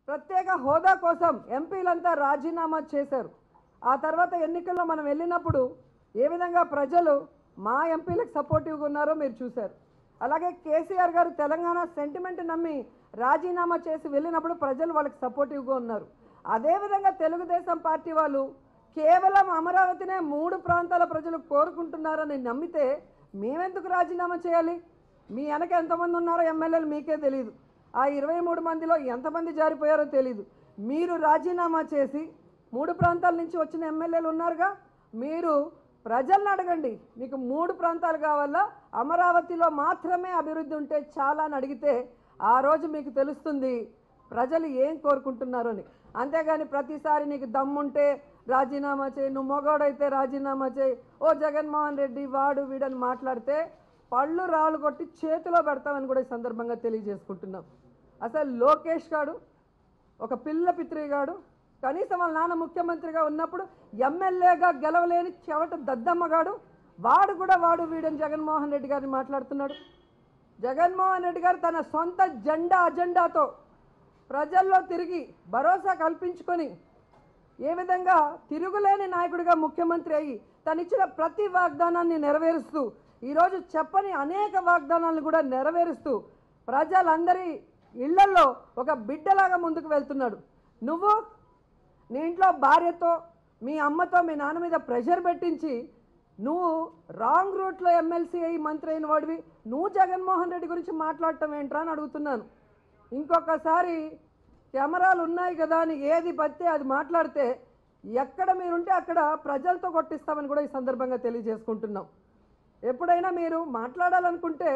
ప్రత్యేక హోదా కోసం ఎంపీలంతా రాజీనామా చేశారు ఆ తర్వాత ఎన్నికల్లో మనం వెళ్ళినప్పుడు ఏ విధంగా ప్రజలు మా ఎంపీలకు సపోర్టివ్గా ఉన్నారో మీరు చూశారు అలాగే కేసీఆర్ గారు తెలంగాణ సెంటిమెంట్ నమ్మి రాజీనామా చేసి వెళ్ళినప్పుడు ప్రజలు వాళ్ళకి సపోర్టివ్గా ఉన్నారు అదేవిధంగా తెలుగుదేశం పార్టీ వాళ్ళు కేవలం అమరావతినే మూడు ప్రాంతాల ప్రజలు కోరుకుంటున్నారని నమ్మితే మేమెందుకు రాజీనామా చేయాలి మీ వెనక ఎంతమంది ఉన్నారో ఎమ్మెల్యేలు మీకే తెలియదు ఆ ఇరవై మూడు మందిలో ఎంతమంది జారిపోయారో తెలియదు మీరు రాజీనామా చేసి మూడు ప్రాంతాల నుంచి వచ్చిన ఎమ్మెల్యేలు ఉన్నారుగా మీరు ప్రజలను అడగండి మీకు మూడు ప్రాంతాలు కావాలా అమరావతిలో మాత్రమే అభివృద్ధి ఉంటే చాలా అని అడిగితే ఆ రోజు మీకు తెలుస్తుంది ప్రజలు ఏం కోరుకుంటున్నారు అని అంతేగాని ప్రతిసారి నీకు దమ్ముంటే రాజీనామా చేయి నువ్వు మొగోడైతే రాజీనామా చేయి ఓ జగన్మోహన్ రెడ్డి వాడు వీడని మాట్లాడితే పళ్ళు రాళ్ళు కొట్టి చేతిలో పెడతామని కూడా ఈ సందర్భంగా తెలియజేసుకుంటున్నాం అసలు లోకేష్ గాడు ఒక పిల్ల పిత్రిగాడు కనీసం వాళ్ళ నాన్న ముఖ్యమంత్రిగా ఉన్నప్పుడు ఎమ్మెల్యేగా గెలవలేని చెవట దద్దమ్మగాడు వాడు కూడా వాడు వీడని జగన్మోహన్ రెడ్డి గారిని మాట్లాడుతున్నాడు జగన్మోహన్ రెడ్డి గారు తన సొంత జెండా అజెండాతో ప్రజల్లో తిరిగి భరోసా కల్పించుకొని ఏ విధంగా తిరుగులేని నాయకుడిగా ముఖ్యమంత్రి అయ్యి తనిచ్చిన ప్రతి వాగ్దానాన్ని నెరవేరుస్తూ ఈరోజు చెప్పని అనేక వాగ్దానాలను కూడా నెరవేరుస్తూ ప్రజలందరి ఇళ్లలో ఒక బిడ్డలాగా ముందుకు వెళ్తున్నాడు నువ్వు నీ ఇంట్లో భార్యతో మీ అమ్మతో మీ నాన్న మీద ప్రెషర్ పెట్టించి నువ్వు రాంగ్ రూట్లో ఎమ్మెల్సీ అయ్యి మంత్రి అయిన వాడివి నువ్వు జగన్మోహన్ రెడ్డి గురించి మాట్లాడటం ఏంట్రా అని అడుగుతున్నాను ఇంకొకసారి కెమెరాలు ఉన్నాయి కదా అని ఏది పడితే అది మాట్లాడితే ఎక్కడ మీరుంటే అక్కడ ప్రజలతో కొట్టిస్తామని కూడా ఈ సందర్భంగా తెలియజేసుకుంటున్నాం ఎప్పుడైనా మీరు మాట్లాడాలనుకుంటే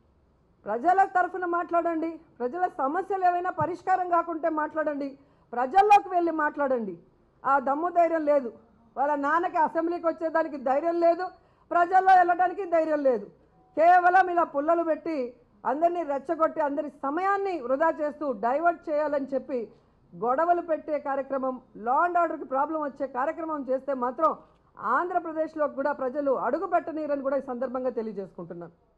ప్రజల తరఫున మాట్లాడండి ప్రజల సమస్యలు ఏవైనా పరిష్కారం కాకుంటే మాట్లాడండి ప్రజల్లోకి వెళ్ళి మాట్లాడండి ఆ దమ్ము ధైర్యం లేదు వాళ్ళ నాన్నకి అసెంబ్లీకి వచ్చేదానికి ధైర్యం లేదు ప్రజల్లో వెళ్ళడానికి ధైర్యం లేదు కేవలం ఇలా పుల్లలు పెట్టి అందరినీ రెచ్చగొట్టి అందరి సమయాన్ని వృధా చేస్తూ డైవర్ట్ చేయాలని చెప్పి గొడవలు పెట్టే కార్యక్రమం లా అండ్ ఆర్డర్కి ప్రాబ్లం వచ్చే కార్యక్రమం చేస్తే మాత్రం ఆంధ్రప్రదేశ్లో కూడా ప్రజలు అడుగు పెట్టనీరని కూడా ఈ సందర్భంగా తెలియజేసుకుంటున్నాను